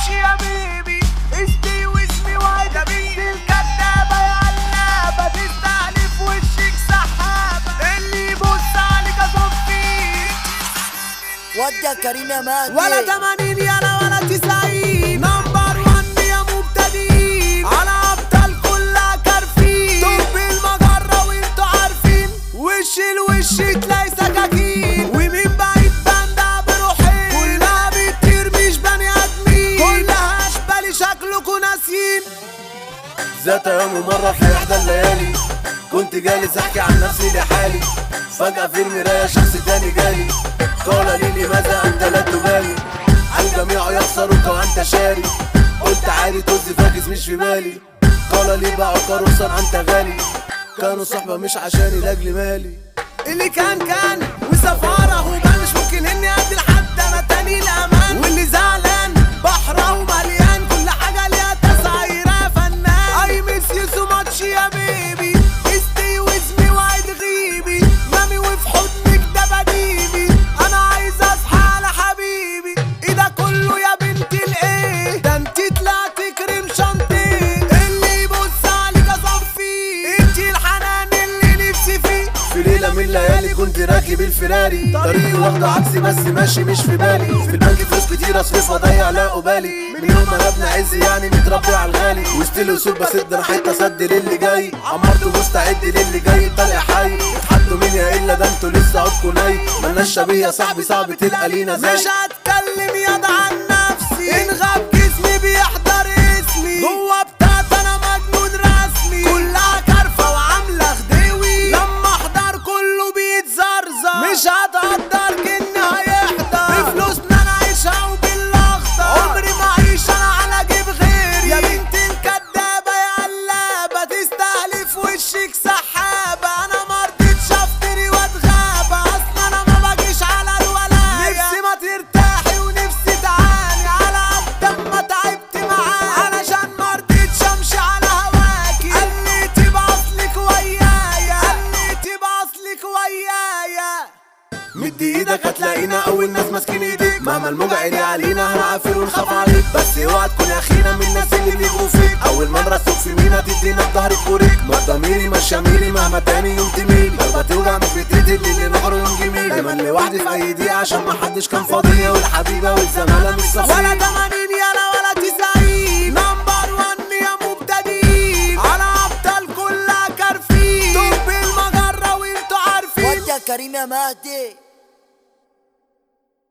ماتش يا بيبي اسمي واسمي وعد يا بنت الكدابة يا قلابة تستهلف وشك سحابة اللي يبص عليك اصفيه ودي كريم يا مهدي ولا 80 يلا ولا 90 نمبر 1 يا مبتدئين على ابطال كلها كارفين طب المجرة وانتوا عارفين وش الوش تلاقي سكاكين ومن بعيد بندع بروحين كلها بتطير مش بني ادمين كلها اشبالي شكلكوا ناسيين ذات يوم مرة في إحدى الليالي كنت جالس أحكي عن نفسي لحالي فجأة في المراية شخص تاني جالي قال لي لماذا أنت لا تبالي الجميع يخسرك وأنت شاري قلت عادي طز فاكس مش في بالي قال لي باعك رخصا أنت غالي كانوا صحبة مش عشاني لأجل مالي اللي كان كان وسفارة وبان مش ممكن اني ادي لحد انا تاني الامان واللي زعلان بحره ومليان كل حاجة ليها تسعيرة فنان اي ميس يو سو ماتش يا بيبي استي وزمي وعيد غيبي مامي وفي حضنك ده بديبي انا عايز اصحى على حبيبي ايه ده كله يا بنت الايه ده انت طلعت كريم شانتيه اللي يبص عليك اصفيه انت الحنان اللي نفسي فيه في ليلة من الليالي كنت راكب الفراري طريقي واخده عكسي بس ماشي مش في بالي في البنك فلوس كتير اصرف واضيع لا قبالي من يوم ما ابن عز يعني متربي على الغالي وسط الوصول بسد انا حته سد للي جاي عمرته مستعد للي جاي طالع حي اتحدوا مين يا الا ده انتوا لسه عودكوا ناي ملناش شبيه يا صاحبي صعب تلقى لينا زي مش هتكلم ياض عن نفسي ان غاب جسمي بيحضر اسمي جوه بتاعت انا مجنون رسمي كلها كارفه وعامله خديوي لما احضر كله بيتزرزر مش هتقدر جن هيحضر بفلوسنا انا عايشها وبالاخضر عمري ما اعيش انا على جيب غيري يا بنت الكدابه يا قلابه تستهلف وشك سحابه انا مرضتش افتري واتغابى اصلا انا ما باجيش على الولايه نفسي ما ترتاحي ونفسي تعاني على قد ما تعبت معاك علشان مرضتش امشي على هواكي قلتي باصلك ويايا قلتي باصلك ويايا مد ايدك هتلاقينا اول ناس ماسكين ايديك مهما الموجة عالي علينا هنعافر ونخاف عليك بس اوعى تكون اخينا من الناس اللي بيجوا فيك اول ما نرسوك في مينا تدينا بظهر الكوريك ما ضميري مش شميلي مهما تاني يوم تميلي ضربة توجع مش بتقتل اللي نهره يوم جميل دايما لوحدي في اي دقيقة عشان ما حدش كان فاضي والحبيبة والزمالة مش ولا صفية 80 يلا ولا 90 نمبر 1 يا مبتدئين على ابطال كلها كارفين طب المجرة وانتوا عارفين ودي كريم يا مهدي